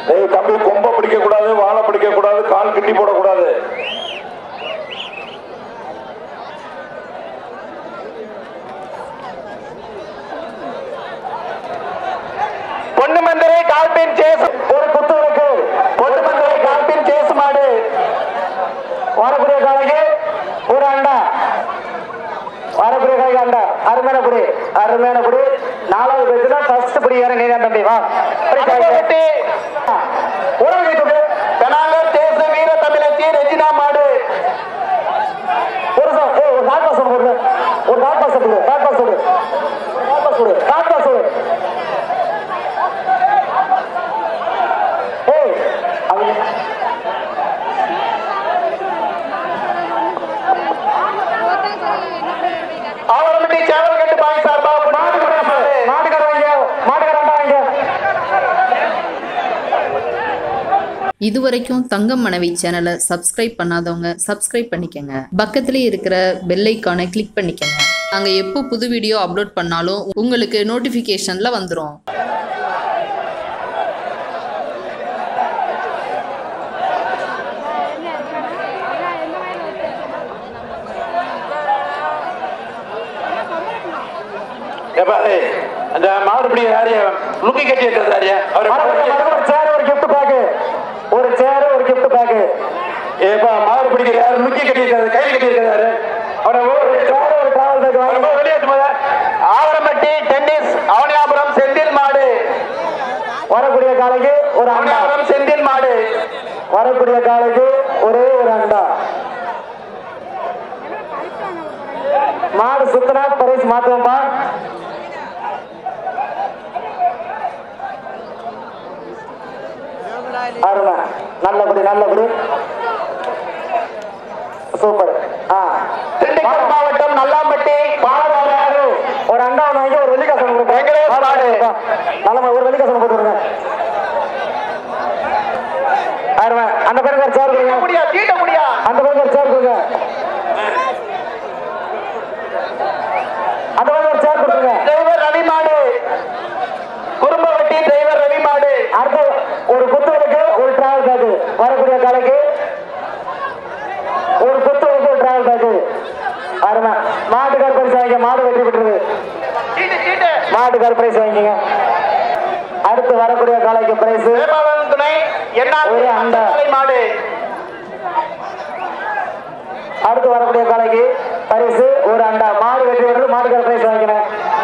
ஏய் தம்பி கொம்ப பிடிக்க கூடாது வாழை பிடிக்க கூடாது கால் கிட்டி போடக்கூடாது பொண்ணு மந்திரை கால்பின் சேஸ் ஒரு குத்துவிளக்கு பொண்ணு மந்திரை கால்பின் சேஸ் மாடு வரக்கூடிய காலைக்கு ஒரு அண்டா வரக்கூடிய காலைக்கு அண்டா அருமையான புடி அருமையான புடி நாலாவது பேச்சுனா ஃபர்ஸ்ட் புடி ஏற நீதான் தம்பி வா உறவு கைத்துக்கு பெனாங்கர் தேச வீர தமிழச்சி ரெஜினா மாடு ஒரு சார் ஏய் ஒரு டாட் பாஸ் போடு ஒரு டாட் பாஸ் போடு டாட் பாஸ் போடு டாட் பாஸ் போடு டாட் பாஸ் போடு ஏய் அவங்க ஆவரம்பட்டி சேவல் கட்டு பாய் சார்பா மாட்டுக்கார மாட்டுக்கார வாங்க மாட்டுக்கார வாங்க இதுவரைக்கும் தங்கம் மனைவி சேனலை சப்ஸ்கிரைப் பண்ணாதவங்க சப்ஸ்கிரைப் பண்ணிக்கங்க பக்கத்திலே இருக்கிற பெல் ஐக்கானை கிளிக் பண்ணிக்கங்க நாங்கள் எப்போ புது வீடியோ அப்லோட் பண்ணாலும் உங்களுக்கு நோட்டிஃபிகேஷனில் வந்துடும் ஏப்பா ஏய், அந்த மாடுபிடி யாரு லுக்கி கட்டி இருக்கிறது யாரு ஒரு சேர் ஒரு gift bag ஒரு சேர் ஒரு gift bag ஏப்பா மாடு பிடிக்கிற யாரு லுக்கி கட்டி இருக்கிறது கையில் கட்டி இருக்கிறது யாரு அவனை ஒரு சேர் ஒரு டிராவல் பேக் வாங்க வெளியேற்று போத ஆவரம்பட்டி டென்னிஸ் அவனியாபுரம் செந்தில் மாடு வரக்கூடிய காலைக்கு ஒரு அண்டா அவனியாபுரம் செந்தில் மாடு வரக்கூடிய காலைக்கு ஒரே ஒரு அண்டா மாடு சுத்தனா பரிசு மாத்துவோம்பா அருமை நல்லபடி நல்லபடி சூப்பர் ஆ திண்டுக்கல் மாவட்டம் நல்லாம்பட்டி பாலவாடு ஒரு அண்டா ஒன்று வாங்கி ஒரு வெள்ளிக்காசனம் கொடுங்க வெங்கடேஷ் மாடு நல்ல ஒரு வெள்ளிக்காசனம் போட்டு விடுங்க அருமை அந்த பேருக்கு ஒரு சேர் கொடுங்க முடியா தீட்ட முடியா அந்த பேருக்கு ஒரு சேர் கொடுங்க அந்த பேருக்கு ஒரு சேர் கொடுங்க டிரைவர் ரவி மாடு குடும்ப வட்டி டிரைவர் ரவி மாடு அடுத்து ஒரு குத்துவலுக்கு ஒரு டிராவல் பேக்கு வரக்கூடிய காலைக்கு ஒரு குத்து வந்து ஒரு டிராவல் பேக்கு அருமை மாட்டுக்கார் பரிசு வாங்கிக்க மாடு வெற்றி பெற்றது மாட்டுக்கார் பிரைஸ் வாங்கிக்கங்க அடுத்து வரக்கூடிய காலைக்கு பிரைஸ் துணை ஒரு அண்டா மாடு அடுத்து வரக்கூடிய காலைக்கு பரிசு ஒரு அண்டா மாடு வெற்றி பெற்றது மாட்டுக்கார் பிரைஸ் வாங்கிக்கிறேன்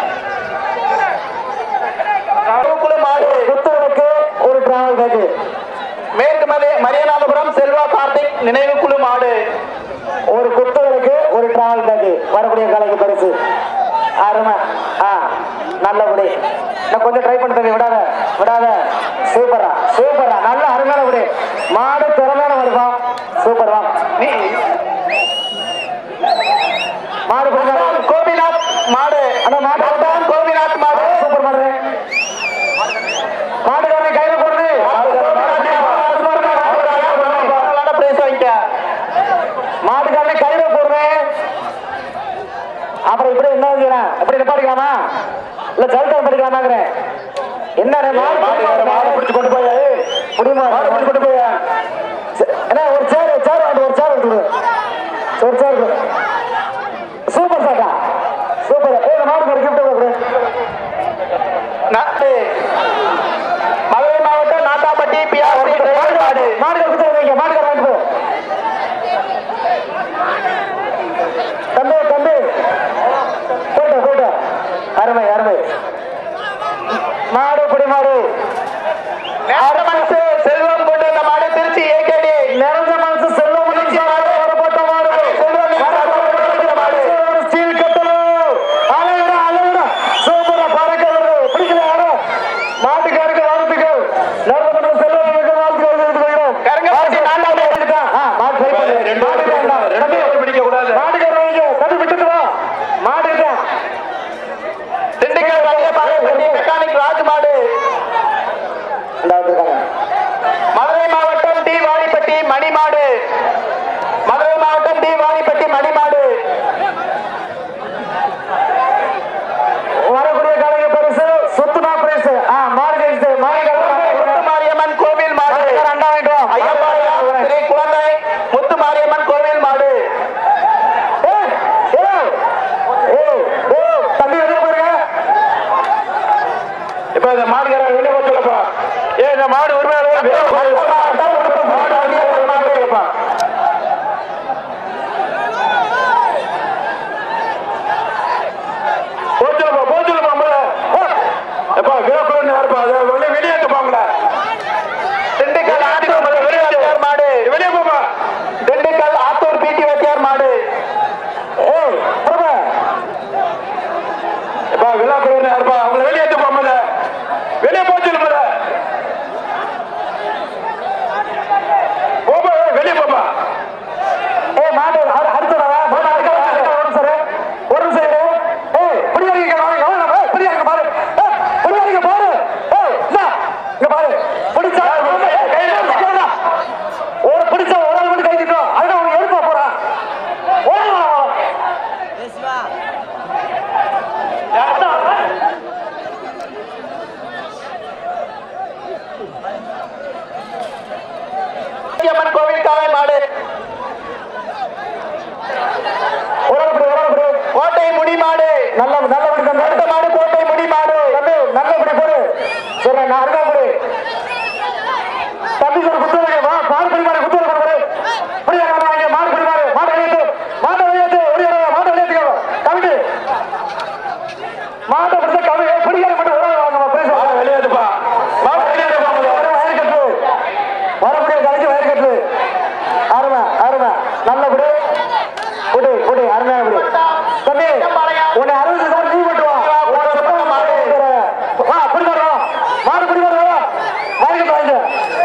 மாடு குத்துவனுக்கு ஒரு டிராவல் பேக்கு மேற்கு மதி மரியநாதபுரம் செல்வா கார்த்திக் நினைவு குழு மாடு ஒரு குத்துகளுக்கு ஒரு டிராவல் பேக்கு வரக்கூடிய காலைக்கு பரிசு அருமை ஆ நல்லபடி இன்னும் கொஞ்சம் ட்ரை பண்ணி தம்பி விடாத விடாத சூப்பரா சூப்பரா நல்ல அருமையான விடு மாடு திறமையான வருவா சூப்பர் வா நீ மாடு கொடுங்க. கோபிநாத் மாடு அந்த மாடு கோபிநாத் மாடு சூப்பர் மாடு மாடுகாரனை கையில போடுது மாட்டுக்காரனை கையில போடுறேன் அப்புறம் இப்படி என்ன செய்யலாம் எப்படி நிப்பாட்டிக்கலாமா இல்ல ஜல்தான் படிக்கலாமாங்கிறேன் என்ன மாடு மாடு பிடிச்சு கொண்டு போய் முடியுமா மாடு பிடிச்சு கொண்டு போய் என்ன ஒரு சேர் சேர் வாங்க ஒரு சேர் எடுத்து விடு. ஒரு சேர் கொடு. சூப்பர் சாட்டா சூப்பர் ஏ இந்த மாடு ஒரு கிஃப்ட் கொடு நாட்டு மதுரை மாவட்டம் நாட்டாப்பட்டி பிஆர்சி மாடு மாடுகள் கொடுத்து வைங்க மாடுகள் வாங்கிட்டு போ தம்பி தம்பி போயிட்டு போயிட்டு அருமை அருமை மாடு புடி மாடு ஆறு மனசு செல்வம் கொண்டு இந்த மாடு திருச்சி ஏகேடி நிறைஞ்ச மனசு செல்வம் திருச்சி மாடு ஒரு போட்ட மாடு செல்வம் மாடு ஒரு ஸ்டீல் கட்டலு அழகுடா அழகுடா சூப்பரா பறக்க வருது பிடிக்கல யாரும் மாட்டுக்காருக்கு வாழ்த்துக்கள் நிறைய மனசு செல்வம் வாழ்த்துக்கள் வருகிறோம் கரங்க நான்காவது எடுத்துட்டான் ஆ மாடு ட்ரை பண்ணு ரெண்டு மாடு பேரும் வேண்டாம். ரெண்டு பேரும் பிடிக்க கூடாது மாட்டுக்கார வைங்க தம்பி விட்டுட்டு வா மாடு இருக்கேன் திண்டுக்கல் வழியே பாருங்க மெக்கானிக் ராஜ் மாடு மதுரை மாவட்டம் டி வாடிப்பட்டி மணிமாடு மதுரை மாவட்டம் டி வாடிப்பட்டி மணிமாடு வரக்கூடிய கலைஞர் பரிசு சுத்துமா பரிசு ஆ மாடு ஜெயிச்சு மாடு மாரியம்மன் கோவில் இப்ப இந்த மாடுகார வெளியே போக சொல்லப்பா ஏ இந்த மாடு உரிமையாளர் வெளியே போக சொல்லப்பா. மாடு வெளியே போக மாடு சொல்லப்பா. போக சொல்லப்பா, போக சொல்லப்பா, முதல்ல. போ. எப்பா, விழாக்குழுன்னு யாருப்பா? அதை வெளியே வெளியேத்துப்பா உங்களை. திண்டுக்கல் ஆத்தூர் வெளியே வாத்தியார் மாடு வெளியே போப்பா திண்டுக்கல் ஆத்தூர் பிடி வாத்தியார் மாடு ஏய் போப்பா எப்பா விழாக்குழுன்னு யாருப்பா அவங்களை வெளியேத்துப்பா முதல்ல வெளியே போக சொல்லு முதல்ல போப்பா ஏய், வெளியே போப்பா ஏய் மாடு அடு- அடுத்தடா மாடு அடுக்க அடுக்க ஒரு நிமிஷம் இரு. ஒரு நிமிஷம் இரு. ஏய் புடியாரிங்க வாங்க வாங்க ஏய் புடியாரிங்க பாரு ஏய் புடியாரிங்க பாரு ஏய் இந்தா இங்க பாரு பிடிச்சா ஏய், கையில வச்சுக்கோடா. ஒரு பிடிச்ச ஒரு ஆள் மட்டும் கை தட்டணும் அதுதான் உனக்கு எடுப்பா போறான் ஓடுங்க அம்மன் கோவில் காலை மாடு ஒரு ஆள் பிடி ஒரு ஆள் பிடி கோட்டை முடி மாடு நல்ல நல்ல பிடி தம்பி அடுத்த மாடு கோட்டை முடி மாடு தம்பி நல்ல பிடி போடு சரி நான் அருகா பிடி தம்பி ஒரு குத்து வைக்க வா மாடு பிடி மாடு குத்து வைக்க போடு பிடி வாங்க மாடு பிடி மாடு மாடு வெளியேத்து மாடு வெளியேத்து ஓடியாரா மாடு வெளியேத்துக்கோ கவிட்டு மாட்டை பிடிச்ச கவி பிடிக்காத மட்டும் ஒரு ஆள் வாங்க பேச மாடு வெளியேதுப்பா மாடு வெளியேதுப்பா முதல்ல. வயர் கட்டு வரக்கூடிய கலைக்கு வயர் கட்டு அருமை அருமை நல்லபடி குடி குடி அருமையான குடி தம்பி உன்னை அறுபது சார் லீவ் விட்டு வா உன்னை சுத்தமா மாடு கொடுக்குறேன். வா பிடி மாடு வா மாடு பிடி மாடு வா வயர் கட்டு வாங்க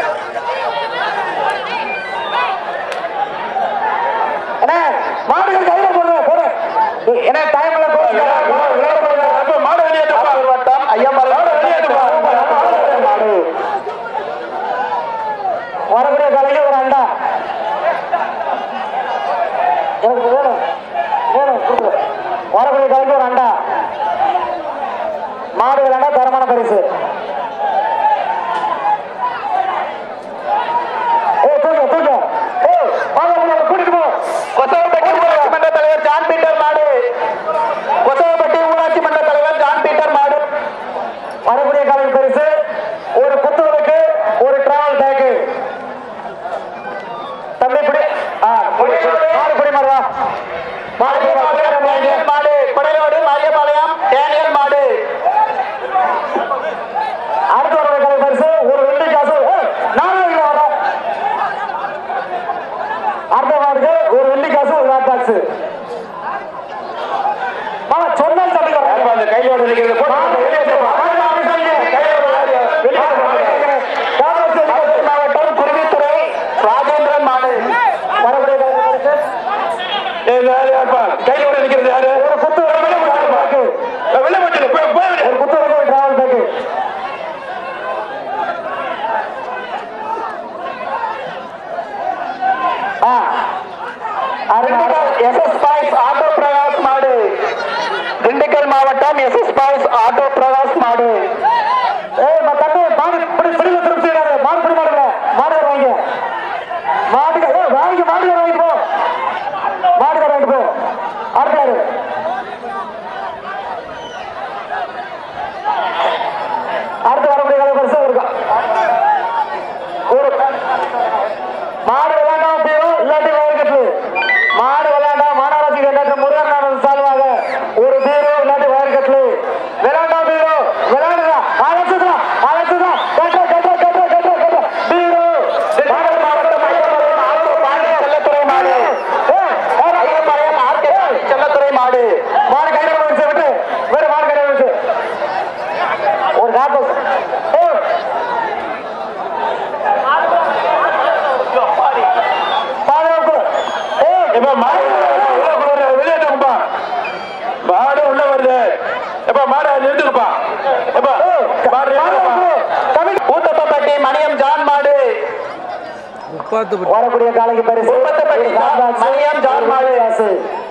என்ன மாடுகள் கையில போடுற போடு என்ன டைம் எல்லாம் போடுங்க அப்ப மாடு வெளியேதுப்பா வட்டம் ஐயம்பலம் மாடு வெளியேதுப்பா மாடு வரக்கூடிய காலையில் ஒரு அண்டா எனக்கு வேணும் வேணும் கொடுங்க வரக்கூடிய காலைக்கு ஒரு அண்டா மாடு விளையாண்டா தரமான பரிசு ஏ தூங்க தூங்க ஏ வாங்க உங்களை கூட்டிட்டு போ கொசவப்பட்டி ஊராட்சி மன்ற தலைவர் ஜான் பீட்டர் மாடு கொசவப்பட்டி ஊராட்சி மன்ற தலைவர் ஜான் பீட்டர் மாடு வரக்கூடிய காலையில் பரிசு ஒரு குத்துவலுக்கு ஒரு டிராவல் பேக்கு தம்பி இப்படி ஆ புடி, புடி. மாடு புடி மாடு வா மாடு புடி, மாடு புடி, மாடு புடி. டேனியல் மாடு கொடையோடு மாரியபாளையம் டேனியல் மாடு அடுத்து வரக்கூடிய காலை பரிசு ஒரு வெள்ளி காசு ஏய், நானும் இங்க வரேன் அடுத்த மாடுக்கு ஒரு வெள்ளி காசு ஒரு ஹாட் பாக்ஸ் மாமா சொன்னால் தம்பி வரேன் யாருப்பா அந்த கையோடு நிற்கிறது போட்டு வெளியேதுப்பா மாவட்டம் குருவித்துறை ராஜேந்திரன் மாடு வரக்கூடிய காலை பரிசு ஏய், இது யாரு யாருப்பா கையோடு நிற்கிறது யாரு ஒரு குத்து வெளியே போட்டு வெளியே போச்சு போய் போய் ஒரு புத்தகம் ஒரு டிராவல் பேக்கு ஆ S S boys auto Prakash மாடு திண்டுக்கல் மாவட்டம் S S boys auto Prakash மாடு ஏய் மா தம்பி மாடு பிடி பிடில திருப்பி விடாத மாடு பிடி மாடுல மாடு வாங்க மாடு ஏய் வாங்கி மாடு வாங்கி போ மாடு வாங்கி போ அடுத்தாரு அடுத்து வரக்கூடிய கலை பரிசு இருக்கா ஒரு மாடு விளையாண்டா போயிடும் இல்லாட்டி வயற்கட்டு மாடு விளையாண்டா மாநகராட்சி கேட்ட முருகன் நாடகம் சால்வாக ஒரு பீரோ இல்லாட்டி வயற்கட்டு விளையாண்டா பீரோ விளையாடுதா அழைச்சுதா அழைச்சுதா கட்ட கட்ட கட்ட கட்ட கட்ட பீரோ திண்டுக்கல் மாவட்டம் ஐயப்பாளையம் ஆத்தூர் பாண்டி செல்லத்துறை மாடு ஐயப்பாளையம் ஆர்கே செல்லத்துறை மாடு மாடு கையில வச்சு விட்டு வேற மாடு கையில வச்சு ஒரு காப்பு பாதுகாப்பு ஏய் இப்ப மாடு உள்ள கொண்டு வர வெளியே தூக்குப்பா மாடு உள்ள வருது எப்ப மாடு நிறுத்துக்குப்பா எப்ப மாடு நிறுத்துக்குப்பா. ஊத்தப்பட்டி மணியம் ஜான் மாடு வரக்கூடிய காலைக்கு பரிசு முப்பத்தெட்டு ஜான் மணியம் ஜான் மாடு காசு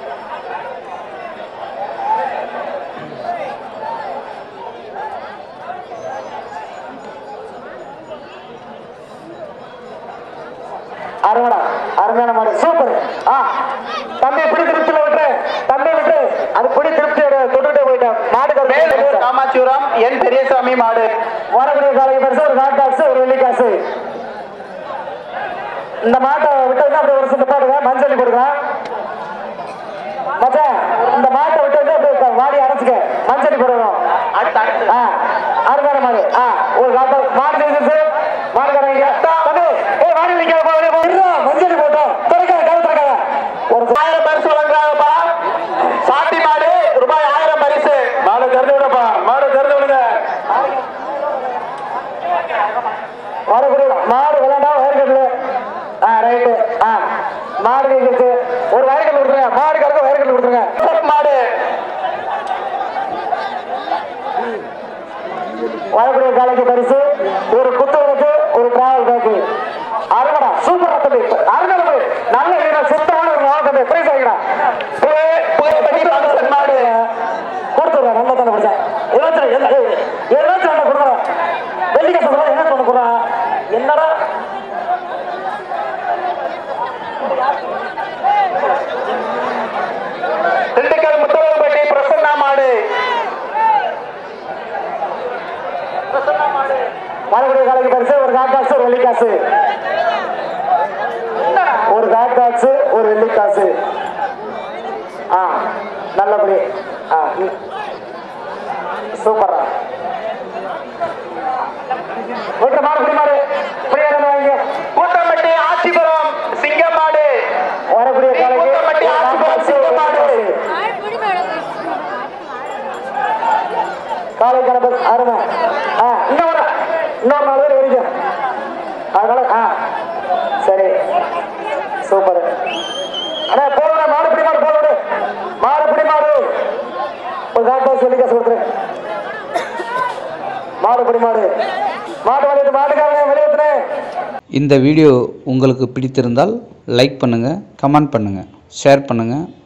அருமடா அருமையான மாடு சூப்பர் ஆ தம்பி பிடி திருப்தியில விட்டு தம்பி விட்டு அது பிடி திருப்தி தொட்டுட்டே போயிட்டேன் மாடுக்கு ஒரு மேலூர் காமாட்சிபுரம் என் பெரியசாமி மாடு வரக்கூடிய காலைக்கு பரிசு ஒரு ஹாட் பாக்ஸ் ஒரு வெள்ளி காசு இந்த மாட்டை விட்டு அப்படியே ஒரு சில பாடுங்க மஞ்சள் கொடுங்க மச்சான் இந்த மாட்டை விட்டு வந்து அப்படியே வாடி அரைச்சுக்க மஞ்சள் போடணும் அடுத்து அடுத்து ஆ அருமையான மாடு ஆ ஒரு காட்ட மாடு ஜெயிச்சு மாடுக்காரங்க தம்பி ஏய் மாடு நிக்காத போ வெளிய போ இருடா மஞ்சள் போட்டோம் திறக்காத கதை திறக்காத ஒரு ஆயிரம் பரிசு வழங்குறாங்கப்பா சாட்டி மாடு ரூபாய் ஆயிரம் பரிசு மாடு திறந்து விடப்பா மாடு திறந்து விடுங்க வரக்கூடிய மாடு விளையாண்டா வயர்கடல ஆ ரைட்டு ஆ மாடு ஜெயிச்சு ஒரு வயர்கடல் கொடுத்துருங்க மாடுக்காரங்க வயர்கடல் கொடுத்துருங்க மாடு வரக்கூடிய காலைக்கு பரிசு ஒரு குத்துவனுக்கு ஒரு டிராவல் பேக்கு அருமடா சூப்பர் தம்பி அருமையான தம்பி நல்ல வீரர் சுத்தமான ஒரு மாவட்ட தம்பி பிரைஸ் வாங்கிடா புகைப்படி கமிஷன் மாடு கொடுத்துடுறேன் நல்லா தானே படிச்சேன் இருபத்தி இருபத்தி ரெண்டு கொடுக்குறேன் வெள்ளிக்க சொல்றேன் என்ன பண்ண போறான் என்னடா திண்டுக்கல் முத்தலப்பட்டி பிரசன்னா மாடு வரக்கூடிய காலைக்கு பரிசு ஒரு காட்டாசு ஒரு வெள்ளிக்காசு ஒரு காட்டாசு ஒரு வெள்ளிக்காசு ஆ நல்லபடி ஆ ம். சூப்பரா விட்டு மாடு பிடி மாடு பிடிக்காத வாங்க கூட்டம்பட்டி ஆச்சிபுரம் சிங்கம் மாடு வரக்கூடிய காலைக்கு கூட்டம்பட்டி ஒரு ஆச்சிபுரம் காட்டாசு, சிங்கம் ஒரு மாடு வெள்ளிக்காசு. காலை கணக்கு அருமை ஆ இன்னொரு இன்னொரு நாலு பேர் வரைக்கும் அதனால ஆ சரி சூப்பர் அண்ணா போடுற மாடு பிடி மாடு போடு மாடு பிடி மாடு ஒரு காட்டா சொல்லி காசு கொடுத்துரு மாடு பிடி மாடு மாடு வலிட்டு மாட்டுக்காரனே வெளியேற்றுனேன் இந்த வீடியோ உங்களுக்கு பிடித்திருந்தால் லைக் பண்ணுங்கள் கமெண்ட் பண்ணுங்கள் ஷேர் பண்ணுங்கள்